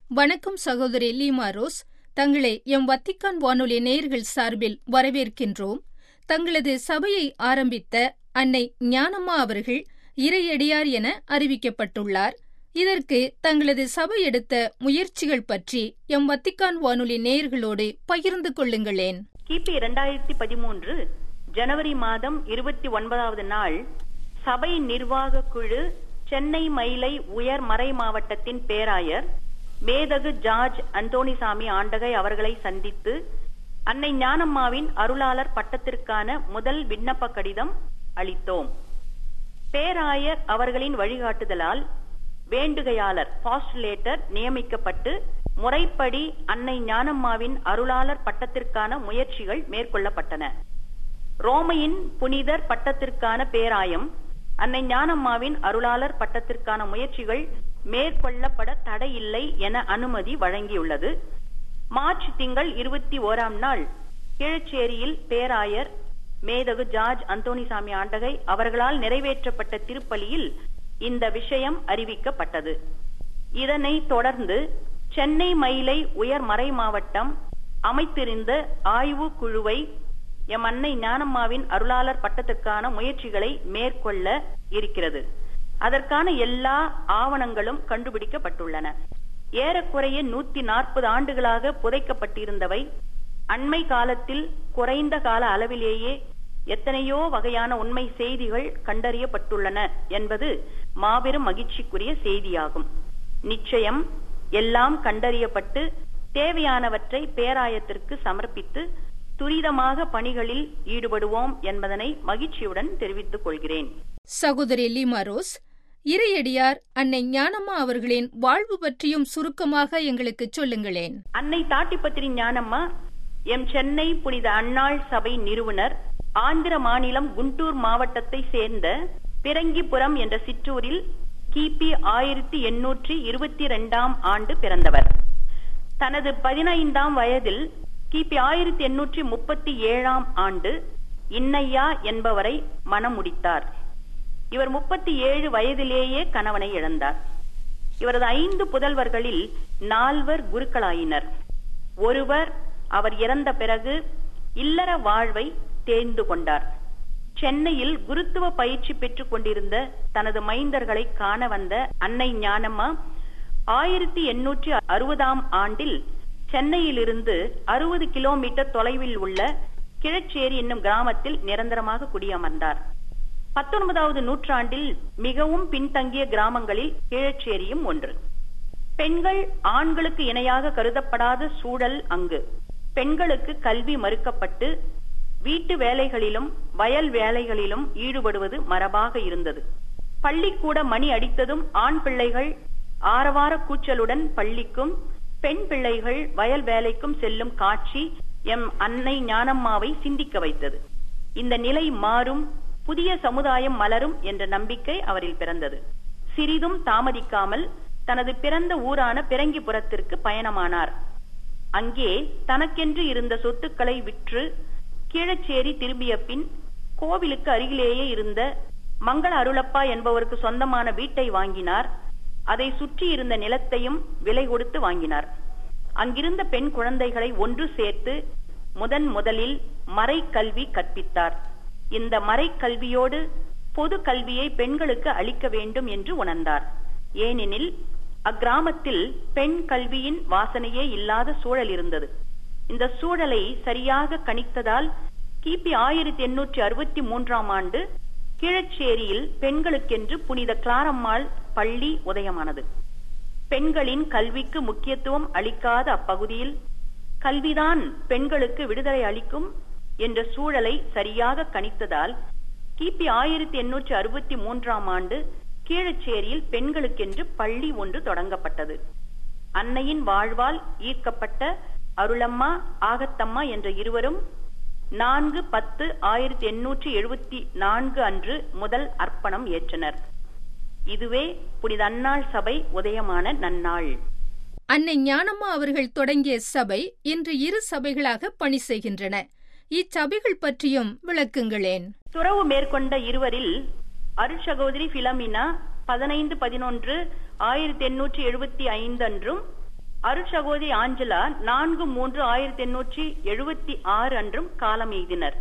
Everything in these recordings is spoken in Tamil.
வணக்கம் சகோதரி லீமா ரோஸ் தங்களை எம் வத்திக்கான் வானொலி நேயர்கள் சார்பில் வரவேற்கின்றோம் தங்களது சபையை ஆரம்பித்த அன்னை ஞானம்மா அவர்கள் இறையடியார் என அறிவிக்கப்பட்டுள்ளார் இதற்கு தங்களது சபை எடுத்த முயற்சிகள் பற்றி எம் வத்திக்கான் வானொலி நேயர்களோடு பகிர்ந்து கொள்ளுங்களேன் கிபி இரண்டாயிரத்தி பதிமூன்று ஜனவரி மாதம் இருபத்தி ஒன்பதாவது நாள் சபை நிர்வாக குழு சென்னை மயிலை உயர் மறை மாவட்டத்தின் பேராயர் மேதகு ஜார்ஜ் அந்தோணிசாமி ஆண்டகை அவர்களை சந்தித்து அன்னை ஞானம்மாவின் அருளாளர் பட்டத்திற்கான முதல் விண்ணப்ப கடிதம் அளித்தோம் பேராயர் அவர்களின் வழிகாட்டுதலால் வேண்டுகையாளர் பாஸ்டுலேட்டர் நியமிக்கப்பட்டு முறைப்படி அன்னை ஞானம்மாவின் அருளாளர் பட்டத்திற்கான முயற்சிகள் மேற்கொள்ளப்பட்டன ரோமையின் புனிதர் பட்டத்திற்கான பேராயம் அன்னை ஞானம்மாவின் அருளாளர் பட்டத்திற்கான முயற்சிகள் மேற்கொள்ளப்பட தடையில்லை என அனுமதி வழங்கியுள்ளது மார்ச் திங்கள் இருபத்தி ஓராம் நாள் கீழச்சேரியில் பேராயர் மேதகு ஜார்ஜ் அந்தோணிசாமி ஆண்டகை அவர்களால் நிறைவேற்றப்பட்ட திருப்பலியில் இந்த விஷயம் அறிவிக்கப்பட்டது இதனை தொடர்ந்து சென்னை மயிலை உயர் மறை மாவட்டம் அமைத்திருந்த ஆய்வு குழுவை எம் அன்னை ஞானம்மாவின் அருளாளர் பட்டத்துக்கான முயற்சிகளை மேற்கொள்ள இருக்கிறது அதற்கான எல்லா ஆவணங்களும் கண்டுபிடிக்கப்பட்டுள்ளன ஏறக்குறைய நூத்தி நாற்பது ஆண்டுகளாக புதைக்கப்பட்டிருந்தவை அண்மை காலத்தில் குறைந்த கால அளவிலேயே எத்தனையோ வகையான உண்மை செய்திகள் கண்டறியப்பட்டுள்ளன என்பது மாபெரும் மகிழ்ச்சிக்குரிய செய்தியாகும் நிச்சயம் எல்லாம் கண்டறியப்பட்டு தேவையானவற்றை பேராயத்திற்கு சமர்ப்பித்து துரிதமாக பணிகளில் ஈடுபடுவோம் என்பதனை மகிழ்ச்சியுடன் தெரிவித்துக் கொள்கிறேன் சகோதரி லீமா ரோஸ் இறையடியார் அன்னை ஞானம்மா அவர்களின் வாழ்வு பற்றியும் சுருக்கமாக எங்களுக்கு சொல்லுங்களேன் அன்னை தாட்டிப்பத்திரி ஞானம்மா எம் சென்னை புனித அன்னாள் சபை நிறுவனர் ஆந்திர மாநிலம் குண்டூர் மாவட்டத்தை சேர்ந்த பிறங்கிபுரம் என்ற சிற்றூரில் கிபி ஆயிரத்தி எண்ணூற்றி இருபத்தி இரண்டாம் ஆண்டு பிறந்தவர் தனது பதினைந்தாம் வயதில் கிபி ஆயிரத்தி எண்ணூற்றி முப்பத்தி ஏழாம் ஆண்டு இன்னையா என்பவரை மனம் முடித்தார் இவர் முப்பத்தி ஏழு வயதிலேயே கணவனை இழந்தார் இவரது ஐந்து புதல்வர்களில் நால்வர் குருக்களாயினர் ஒருவர் அவர் இறந்த பிறகு இல்லற வாழ்வை தேர்ந்து கொண்டார் சென்னையில் குருத்துவ பயிற்சி பெற்றுக் கொண்டிருந்த தனது மைந்தர்களை காண வந்த அன்னை ஞானம்மா ஆயிரத்தி எண்ணூற்றி அறுபதாம் ஆண்டில் சென்னையிலிருந்து அறுபது கிலோமீட்டர் தொலைவில் உள்ள கிழச்சேரி என்னும் கிராமத்தில் நிரந்தரமாக குடியமர்ந்தார் பத்தொன்பதாவது நூற்றாண்டில் மிகவும் பின்தங்கிய கிராமங்களில் கிழச்சேரியும் ஒன்று பெண்கள் ஆண்களுக்கு இணையாக கருதப்படாத சூழல் அங்கு பெண்களுக்கு கல்வி மறுக்கப்பட்டு வீட்டு வேலைகளிலும் வயல் வேலைகளிலும் ஈடுபடுவது மரபாக இருந்தது பள்ளிக்கூட மணி அடித்ததும் ஆண் பிள்ளைகள் ஆரவார கூச்சலுடன் பள்ளிக்கும் பெண் பிள்ளைகள் வயல் வேலைக்கும் செல்லும் காட்சி எம் அன்னை ஞானம்மாவை சிந்திக்க வைத்தது இந்த நிலை மாறும் புதிய சமுதாயம் மலரும் என்ற நம்பிக்கை அவரில் பிறந்தது சிறிதும் தாமதிக்காமல் தனது பிறந்த ஊரான பிறங்கிபுரத்திற்கு பயணமானார் அங்கே தனக்கென்று இருந்த சொத்துக்களை விற்று கீழச்சேரி திரும்பிய பின் கோவிலுக்கு அருகிலேயே இருந்த மங்கள அருளப்பா என்பவருக்கு சொந்தமான வீட்டை வாங்கினார் அதை சுற்றி இருந்த நிலத்தையும் விலை கொடுத்து வாங்கினார் அங்கிருந்த பெண் குழந்தைகளை ஒன்று சேர்த்து முதன் முதலில் மறை கல்வி கற்பித்தார் இந்த மறை கல்வியோடு பொது கல்வியை பெண்களுக்கு அளிக்க வேண்டும் என்று உணர்ந்தார் ஏனெனில் அக்கிராமத்தில் பெண் கல்வியின் வாசனையே இல்லாத சூழல் இருந்தது இந்த சூழலை சரியாக கணித்ததால் கிபி ஆயிரத்தி எண்ணூற்றி அறுபத்தி மூன்றாம் ஆண்டு கீழச்சேரியில் பெண்களுக்கென்று புனித கிளாரம்மாள் பள்ளி உதயமானது பெண்களின் கல்விக்கு முக்கியத்துவம் அளிக்காத அப்பகுதியில் கல்விதான் பெண்களுக்கு விடுதலை அளிக்கும் என்ற சூழலை சரியாக கணித்ததால் கிபி ஆயிரத்தி எண்ணூற்றி அறுபத்தி மூன்றாம் ஆண்டு கீழச்சேரியில் பெண்களுக்கென்று பள்ளி ஒன்று தொடங்கப்பட்டது அன்னையின் வாழ்வால் ஈர்க்கப்பட்ட அருளம்மா ஆகத்தம்மா என்ற இருவரும் நான்கு பத்து ஆயிரத்தி எண்ணூற்றி எழுபத்தி நான்கு அன்று முதல் அர்ப்பணம் ஏற்றனர் இதுவே புனித அன்னாள் சபை உதயமான நன்னாள் அன்னை ஞானம்மா அவர்கள் தொடங்கிய சபை இன்று இரு சபைகளாக பணி செய்கின்றன இச்சபைகள் பற்றியும் விளக்குங்களேன் துறவு மேற்கொண்ட இருவரில் அருட்சகோதரி பிலமினா பதினைந்து பதினொன்று ஆயிரத்தி எண்ணூற்றி எழுபத்தி ஐந்து அன்றும் அருட்சகோதரி ஆஞ்சலா நான்கு மூன்று ஆயிரத்தி எண்ணூற்றி எழுபத்தி ஆறு அன்றும் காலம் எய்தினர்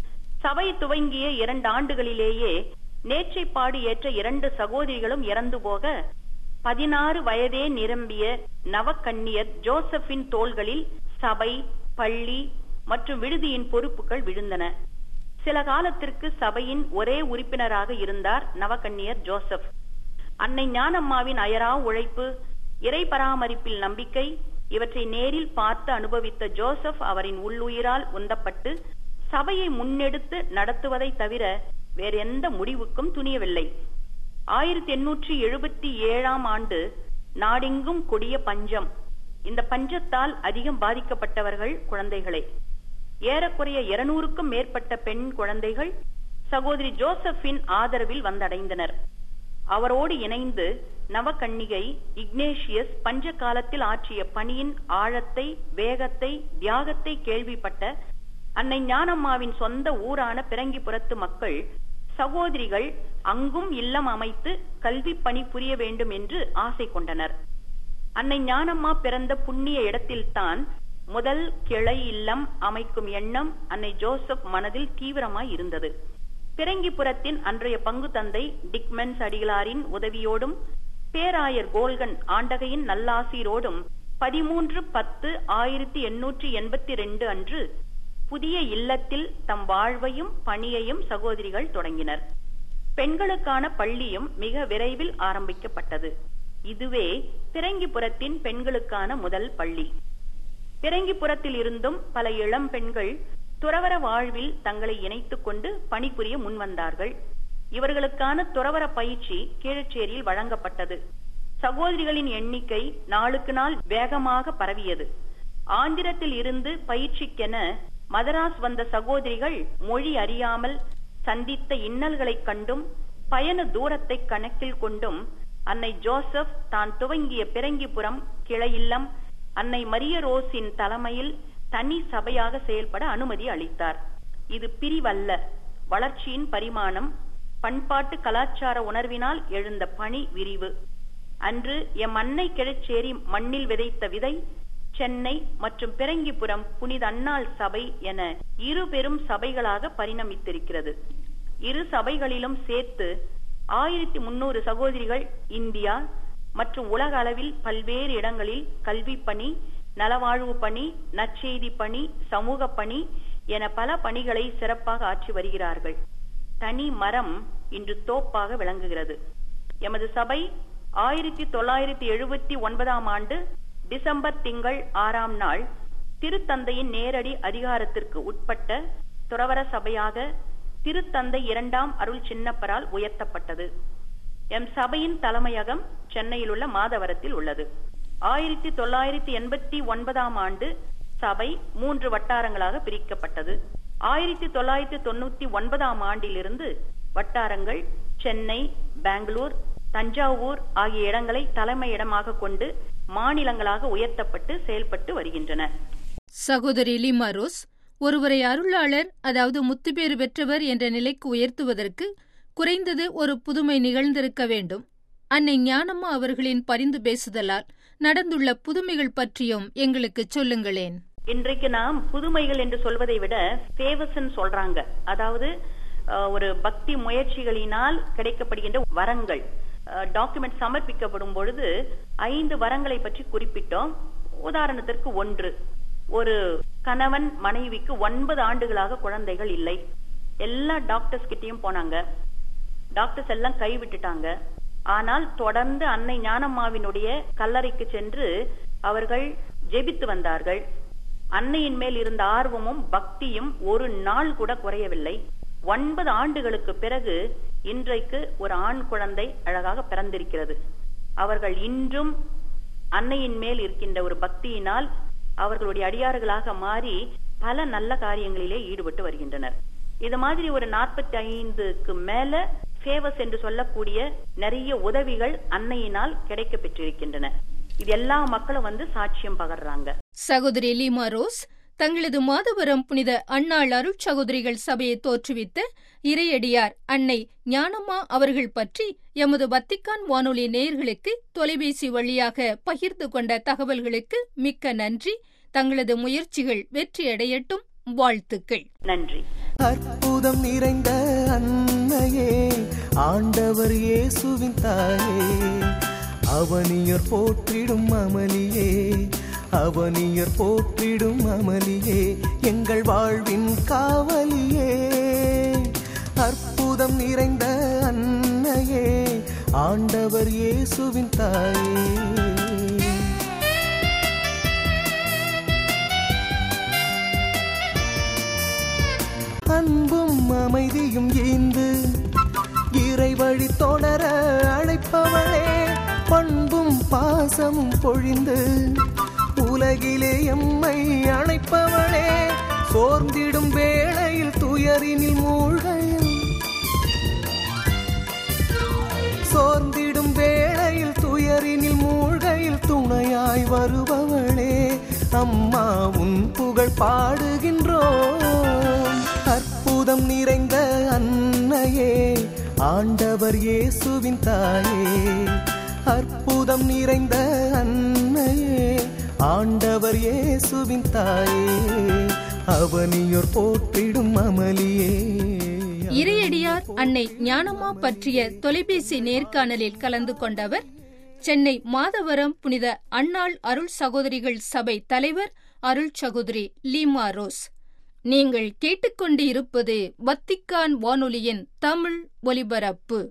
சபை துவங்கிய இரண்டு ஆண்டுகளிலேயே நேற்றைப்பாடு ஏற்ற இரண்டு சகோதரிகளும் இறந்து போக பதினாறு வயதே நிரம்பிய நவக்கன்னியர் ஜோசப்பின் தோள்களில் சபை பள்ளி மற்றும் விடுதியின் பொறுப்புகள் விழுந்தன சில காலத்திற்கு சபையின் ஒரே உறுப்பினராக இருந்தார் நவக்கன்னியர் ஜோசப் அன்னை ஞானம்மாவின் அயரா உழைப்பு இறை பராமரிப்பில் நம்பிக்கை இவற்றை நேரில் பார்த்து அனுபவித்த ஜோசப் அவரின் உள்ளுயிரால் உந்தப்பட்டு சபையை முன்னெடுத்து நடத்துவதை தவிர வேற எந்த முடிவுக்கும் துணியவில்லை ஆயிரத்தி எண்ணூற்றி எழுபத்தி ஏழாம் ஆண்டு நாடெங்கும் கொடிய பஞ்சம் இந்த பஞ்சத்தால் அதிகம் பாதிக்கப்பட்டவர்கள் குழந்தைகளே ஏறக்குறைய இருநூறுக்கும் மேற்பட்ட பெண் குழந்தைகள் சகோதரி ஜோசப்பின் ஆதரவில் வந்தடைந்தனர் அவரோடு இணைந்து நவகன்னிகை இக்னேஷியஸ் பஞ்ச காலத்தில் ஆற்றிய பணியின் ஆழத்தை வேகத்தை தியாகத்தை கேள்விப்பட்ட அன்னை ஞானம்மாவின் சொந்த ஊரான பிறங்கிபுரத்து மக்கள் சகோதரிகள் அங்கும் இல்லம் அமைத்து கல்வி பணி புரிய வேண்டும் என்று ஆசை கொண்டனர் அன்னை ஞானம்மா பிறந்த புண்ணிய இடத்தில்தான் முதல் கிளை இல்லம் அமைக்கும் எண்ணம் அன்னை ஜோசப் மனதில் தீவிரமாய் இருந்தது பிறங்கிபுரத்தின் அன்றைய பங்கு தந்தை டிக்மென்ஸ் அடிகளாரின் உதவியோடும் பேராயர் கோல்கன் ஆண்டகையின் நல்லாசீரோடும் பதிமூன்று பத்து ஆயிரத்தி எண்ணூற்றி எண்பத்தி ரெண்டு அன்று புதிய இல்லத்தில் தம் வாழ்வையும் பணியையும் சகோதரிகள் தொடங்கினர் பெண்களுக்கான பள்ளியும் மிக விரைவில் ஆரம்பிக்கப்பட்டது இதுவே பிறங்கிபுரத்தின் பெண்களுக்கான முதல் பள்ளி பிறங்கிபுரத்தில் இருந்தும் பல இளம் பெண்கள் துறவர வாழ்வில் தங்களை இணைத்துக் கொண்டு பணிபுரிய முன்வந்தார்கள் இவர்களுக்கான துறவர பயிற்சி கீழச்சேரியில் வழங்கப்பட்டது சகோதரிகளின் எண்ணிக்கை நாளுக்கு நாள் வேகமாக பரவியது ஆந்திரத்தில் இருந்து பயிற்சிக்கென மதராஸ் வந்த சகோதரிகள் மொழி அறியாமல் சந்தித்த இன்னல்களைக் கண்டும் பயண தூரத்தை கணக்கில் கொண்டும் அன்னை ஜோசப் தான் துவங்கிய பிறங்கிபுரம் கிளையில்லம் அன்னை மரிய ரோஸின் தலைமையில் தனி சபையாக செயல்பட அனுமதி அளித்தார் இது பிரிவல்ல வளர்ச்சியின் பரிமாணம் பண்பாட்டு கலாச்சார உணர்வினால் எழுந்த பணி விரிவு அன்று எம் அன்னை கிழச்சேரி மண்ணில் விதைத்த விதை சென்னை மற்றும் பிறங்கிபுரம் புனித அன்னாள் சபை என இரு பெரும் சபைகளாக பரிணமித்திருக்கிறது இரு சபைகளிலும் சேர்த்து ஆயிரத்தி முன்னூறு சகோதரிகள் இந்தியா மற்றும் உலக அளவில் பல்வேறு இடங்களில் கல்வி பணி நலவாழ்வு பணி நற்செய்தி பணி சமூக பணி என பல பணிகளை சிறப்பாக ஆற்றி வருகிறார்கள் தனி மரம் இன்று தோப்பாக விளங்குகிறது எமது சபை ஆயிரத்தி தொள்ளாயிரத்தி எழுபத்தி ஒன்பதாம் ஆண்டு டிசம்பர் திங்கள் ஆறாம் நாள் திருத்தந்தையின் நேரடி அதிகாரத்திற்கு உட்பட்ட துறவர சபையாக திருத்தந்தை இரண்டாம் அருள் சின்னப்பரால் உயர்த்தப்பட்டது எம் சபையின் தலைமையகம் சென்னையில் உள்ள மாதவரத்தில் உள்ளது ஆயிரத்தி தொள்ளாயிரத்தி எண்பத்தி ஒன்பதாம் ஆண்டு சபை மூன்று வட்டாரங்களாக பிரிக்கப்பட்டது ஆயிரத்தி தொள்ளாயிரத்தி தொண்ணூத்தி ஒன்பதாம் ஆண்டிலிருந்து வட்டாரங்கள் சென்னை பெங்களூர் தஞ்சாவூர் ஆகிய இடங்களை தலைமையிடமாக கொண்டு மாநிலங்களாக உயர்த்தப்பட்டு செயல்பட்டு வருகின்றன சகோதரி லிமா ரோஸ் ஒருவரை அருளாளர் அதாவது முத்துப்பேறு பெற்றவர் என்ற நிலைக்கு உயர்த்துவதற்கு குறைந்தது ஒரு புதுமை நிகழ்ந்திருக்க வேண்டும் அன்னை ஞானம்மா அவர்களின் பரிந்து பேசுதலால் நடந்துள்ள புதுமைகள் பற்றியும் எங்களுக்கு சொல்லுங்களேன் இன்றைக்கு நாம் புதுமைகள் என்று சொல்வதை விட ஃபேவர்ஸ் சொல்றாங்க அதாவது அஹ், ஒரு பக்தி முயற்சிகளினால் கிடைக்கப்படுகின்ற வரங்கள் டாக்குமெண்ட் சமர்ப்பிக்கப்படும் பொழுது ஐந்து வரங்களை பற்றி குறிப்பிட்டோம் உதாரணத்திற்கு ஒன்று ஒரு கணவன் மனைவிக்கு ஒன்பது ஆண்டுகளாக குழந்தைகள் இல்லை எல்லா டாக்டர்ஸ் கிட்டயும் போனாங்க டாக்டர்ஸ் எல்லாம் கைவிட்டுட்டாங்க ஆனால் தொடர்ந்து அன்னை ஞானம்மாவினுடைய கல்லறைக்கு சென்று அவர்கள் ஜெபித்து வந்தார்கள் அன்னையின் மேல் இருந்த ஆர்வமும் பக்தியும் ஒரு நாள் கூட குறையவில்லை ஒன்பது ஆண்டுகளுக்கு பிறகு இன்றைக்கு ஒரு ஆண் குழந்தை அழகாக பிறந்திருக்கிறது அவர்கள் இன்றும் அன்னையின் மேல் இருக்கின்ற ஒரு பக்தியினால் அவர்களுடைய அடியார்களாக மாறி பல நல்ல காரியங்களிலே ஈடுபட்டு வருகின்றனர் இது மாதிரி ஒரு நாற்பத்தி ஐந்துக்கு மேல ஃபேவர்ஸ் என்று சொல்லக்கூடிய நிறைய உதவிகள் அன்னையினால் கிடைக்க பெற்றிருக்கின்றன இது எல்லா மக்களும் வந்து சாட்சியம் பகர்றாங்க சகோதரி லீமா ரோஸ் தங்களது மாதவரம் புனித அன்னாள் அருட்சகோதரிகள் சபையை தோற்றுவித்த இறையடியார் அன்னை ஞானம்மா அவர்கள் பற்றி எமது வத்திக்கான் வானொலி நேயர்களுக்கு தொலைபேசி வழியாக பகிர்ந்து கொண்ட தகவல்களுக்கு மிக்க நன்றி தங்களது முயற்சிகள் வெற்றியடையட்டும் வாழ்த்துக்கள் நன்றி அற்புதம் நிறைந்த அன்னையே ஆண்டவர் இயேசுவின் தாயே அவனியர் போற்றிடும் அமளியே அவனியர் போற்றிடும் அமளியே எங்கள் வாழ்வின் காவலியே அற்புதம் நிறைந்த அன்னையே ஆண்டவர் இயேசுவின் தாயே அன்பும் அமைதியும் ஈந்து இறை வழி தொடர அழைப்பவளே பண்பும் பாசமும் பொழிந்து உலகிலே எம்மை அழைப்பவளே சோர்ந்திடும் வேளையில் துயரினில் மூழ்கையில் சோர்ந்திடும் வேளையில் துயரினில் மூழ்கையில் துணையாய் வருபவளே அம்மா உன் புகழ் பாடுகின்றோம் அற்புதம் நிறைந்த அன்னையே ஆண்டவர் இயேசுவின் தாயே அற்புதம் நிறைந்த அன்னையே ஆண்டவர் இயேசுவின் தாயே அவனியோர் போற்றிடும் அமளியே இறையடியார் அன்னை ஞானம்மா பற்றிய தொலைபேசி நேர்காணலில் கலந்து கொண்டவர் சென்னை மாதவரம் புனித அன்னாள் அருள் சகோதரிகள் சபை தலைவர் அருள் சகோதரி லீமா ரோஸ் நீங்கள் கேட்டுக்கொண்டு இருப்பது வத்திக்கான் வானொலியின் தமிழ் ஒலிபரப்பு